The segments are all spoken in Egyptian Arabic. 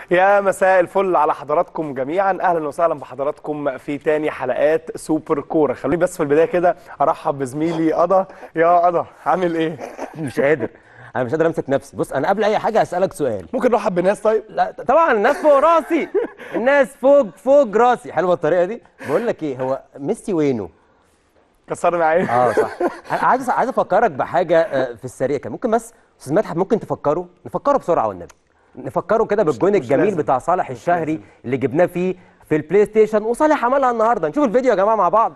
يا مساء الفل على حضراتكم جميعا اهلا وسهلا بحضراتكم في تاني حلقات سوبر كوره خلوني بس في البدايه كده ارحب بزميلي قضا يا قضا عامل ايه مش قادر انا مش قادر امسك نفسي بص انا قبل اي حاجه هسالك سؤال ممكن نرحب بالناس طيب لا طبعا الناس فوق راسي الناس فوق فوق راسي حلوه الطريقه دي بقول لك ايه هو ميسي وينه كسرنا عيني اه صح انا عايز عايز افكرك بحاجه آه، في السريع كده ممكن بس استاذ مدحت ممكن تفكروا نفكروا بسرعه والنبي نفكروا كده بالجون مش الجميل لازم. بتاع صالح الشهري اللي جبناه فيه في البلاي ستيشن وصالح عملها النهارده نشوف الفيديو يا جماعه مع بعض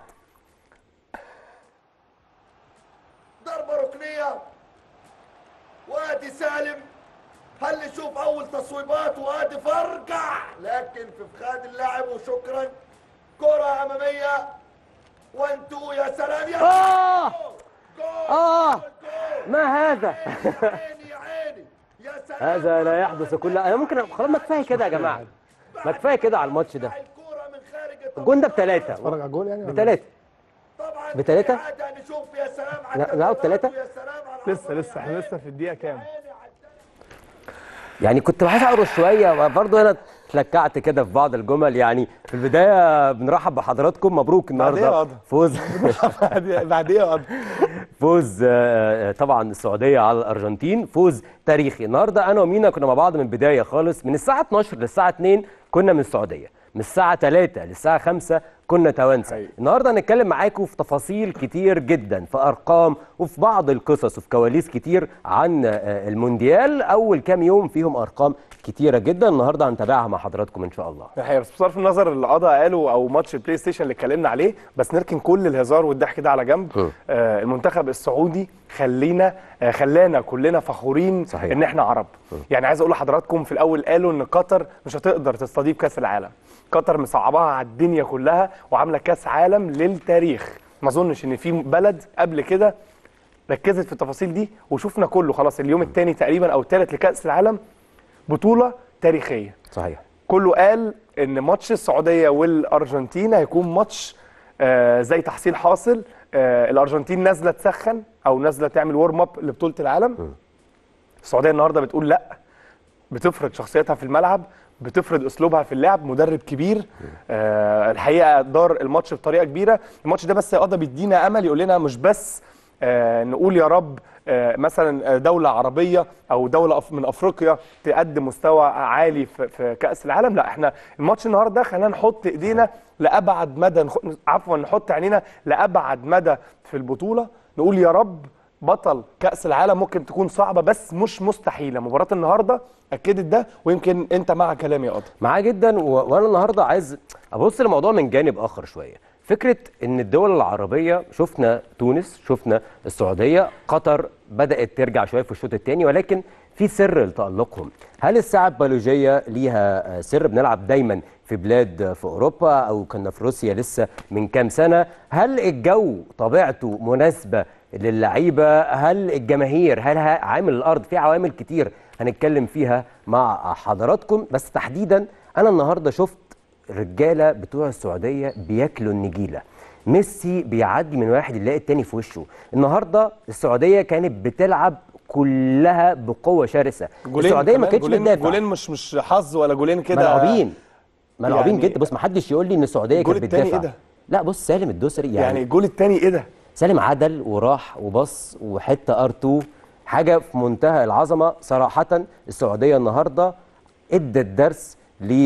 ضربة ركنية وادي سالم هل نشوف اول تصويبات وادي فرقع لكن في فخاد اللاعب وشكرا كرة امامية وانتو يا سلام يا آه! جول آه! جول! ما هذا عيني يا عيني يا سلام هذا لا يحدث كل انا ممكن خلاص ما كفايه كده يا جماعه ما كفايه كده على الماتش ده الكرة من خارج الجون ده بثلاثه اتفرج على الجول يعني ولا بثلاثه طبعا بتلاتة؟ في عادة نشوف يا سلام لا- على لا، التمريرات بتلاتة؟ ويا سلام على لسه لسه احنا لسه في الدقيقه كام يعني كنت عايز اقرص شويه وبرضه انا اتلكعت كده في بعض الجمل يعني في البدايه بنرحب بحضراتكم مبروك بعد إيه يا النهارده قضا؟ فوز بعد بعد ايه يا قضا فوز آه، طبعا السعوديه على الارجنتين فوز تاريخي النهارده انا ومينا كنا مع بعض من البدايه خالص من الساعه 12 للساعه 2 كنا من السعوديه من الساعه 3 للساعه 5 كنا توانسه أيوة. النهارده هنتكلم معاكم في تفاصيل كتير جدا في ارقام وفي بعض القصص وفي كواليس كتير عن آه، المونديال اول كام يوم فيهم ارقام كتيره جدا النهارده هنتابعها مع حضراتكم ان شاء الله الحقيقه بس بصرف النظر اللي قضى قاله او ماتش البلاي ستيشن اللي اتكلمنا عليه بس نركن كل الهزار والضحك ده على جنب م. آه المنتخب السعودي خلينا آه خلانا كلنا فخورين صحيح. ان احنا عرب يعني عايز اقول لحضراتكم في الاول قالوا ان قطر مش هتقدر تستضيف كاس العالم قطر مصعباها على الدنيا كلها وعامله كاس عالم للتاريخ ما اظنش ان في بلد قبل كده ركزت في التفاصيل دي وشفنا كله خلاص اليوم الثاني تقريبا او الثالث لكاس العالم بطوله تاريخيه صحيح كله قال ان ماتش السعوديه والارجنتين هيكون ماتش آه زي تحصيل حاصل آه الارجنتين نازله تسخن او نازله تعمل ورم اب لبطوله العالم السعوديه النهارده بتقول لا بتفرض شخصيتها في الملعب بتفرض اسلوبها في اللعب مدرب كبير آه الحقيقه دار الماتش بطريقه كبيره الماتش ده بس قضى بيدينا امل يقول لنا مش بس آه نقول يا رب آه مثلا آه، دوله عربيه او دوله أف- من افريقيا تقدم مستوى عالي في, في كاس العالم لا احنا الماتش النهارده خلينا نحط ايدينا لابعد مدى نخ... عفوا نحط عينينا لابعد مدى في البطوله نقول يا رب بطل كاس العالم ممكن تكون صعبه بس مش مستحيله مباراه النهارده اكدت ده ويمكن انت مع كلامي يا قضا معاه جدا و... وانا النهارده عايز ابص للموضوع من جانب اخر شويه فكره ان الدول العربيه شفنا تونس شفنا السعوديه قطر بدات ترجع شويه في الشوط الثاني ولكن في سر لتالقهم هل الساعه البيولوجيه ليها آه، سر بنلعب دايما في بلاد آه، في اوروبا او كنا في روسيا لسه من كام سنه هل الجو طبيعته مناسبه للعيبه هل الجماهير هل ها- عامل الارض في عوامل كتير هنتكلم فيها مع حضراتكم بس تحديدا انا النهارده شفت الرجاله بتوع السعوديه بياكلوا النجيله ميسي بيعدي من واحد يلاقي التاني في وشه النهارده السعوديه كانت بتلعب كلها بقوه شرسه السعوديه ما كمان، كانتش جولين بتدافع جولين مش مش حظ ولا جولين كده ملعوبين ملعوبين يعني- جدا بص ما حدش يقول لي ان السعوديه الجول كانت التاني بتدافع إيه ده؟ لا بص سالم الدوسري يعني, يعني, الجول الثاني ايه ده سالم عدل وراح وبص وحته ار 2 حاجه في منتهى العظمه صراحه السعوديه النهارده ادت درس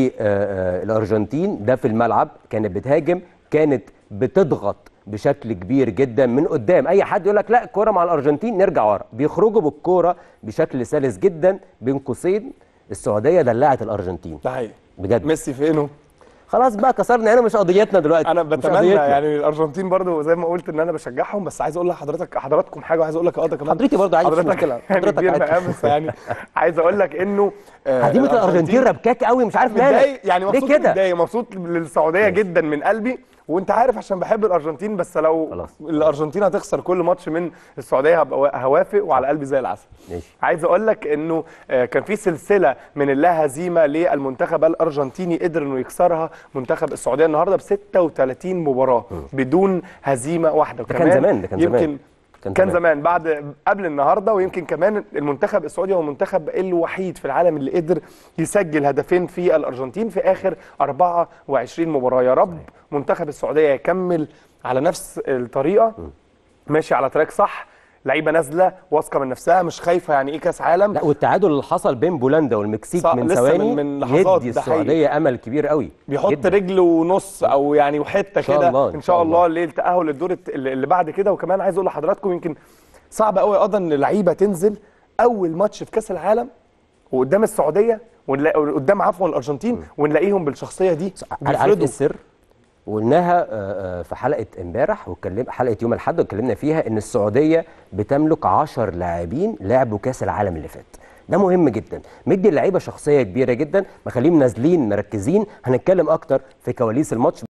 للارجنتين ده في الملعب كانت بتهاجم كانت بتضغط بشكل كبير جدا من قدام اي حد يقول لك لا الكوره مع الارجنتين نرجع ورا بيخرجوا بالكوره بشكل سلس جدا بين قوسين السعوديه دلعت الارجنتين ده حقيقي بجد ميسي فينه خلاص بقى كسرنا هنا مش قضيتنا دلوقتي انا مش بتمنى قضيتنا. يعني الارجنتين برضو زي ما قلت ان انا بشجعهم بس عايز اقول لحضرتك حضراتكم حاجه وعايز اقول لك اه ده كمان حضرتي برضو عايز، مش حضرتك مشكلة. يعني حضرتك كبير عادي. مقام بس يعني عايز اقول لك انه آه، هديمه الارجنتين ربكاك قوي مش عارف مالك متضايق يعني ليه مبسوط كده متضايق مبسوط للسعوديه جدا من قلبي وانت عارف عشان بحب الارجنتين بس لو خلاص. الارجنتين هتخسر كل ماتش من السعوديه هبقى هوافق وعلى قلبي زي العسل ماشي عايز اقول لك انه آه، كان في سلسله من اللا هزيمه للمنتخب الارجنتيني قدر انه يكسرها منتخب السعوديه النهارده ب 36 مباراه بدون هزيمه واحده ده كان زمان، ده كان يمكن زمان. كان كان زمان. زمان بعد قبل النهارده ويمكن كمان المنتخب السعودي هو المنتخب الوحيد في العالم اللي قدر يسجل هدفين في الارجنتين في اخر 24 مباراه يا رب منتخب السعوديه يكمل على نفس الطريقه ماشي على تراك صح لعيبه نازله واثقه من نفسها مش خايفه يعني ايه كاس عالم لا والتعادل اللي حصل بين بولندا والمكسيك صح، من لسه ثواني من- من لحظات، يدي ده حقيقي. السعوديه امل كبير قوي بيحط جداً. رجل ونص او يعني وحته شاء كده الله، ان شاء الله للتاهل للدور الت- اللي بعد كده وكمان عايز اقول لحضراتكم يمكن صعب قوي قضى ان لعيبه تنزل اول ماتش في كاس العالم وقدام السعوديه ونلاقي قدام عفوا الارجنتين ونلاقيهم بالشخصيه دي عارف عارف ايه بيفردوا السر؟ وقلناها آه، آه، في حلقه امبارح واتكلم حلقه يوم الاحد واتكلمنا فيها ان السعوديه بتملك 10 لاعبين لعبوا كاس العالم اللي فات ده مهم جدا مدي اللعيبه شخصيه كبيره جدا مخليهم نازلين مركزين هنتكلم اكتر في كواليس الماتش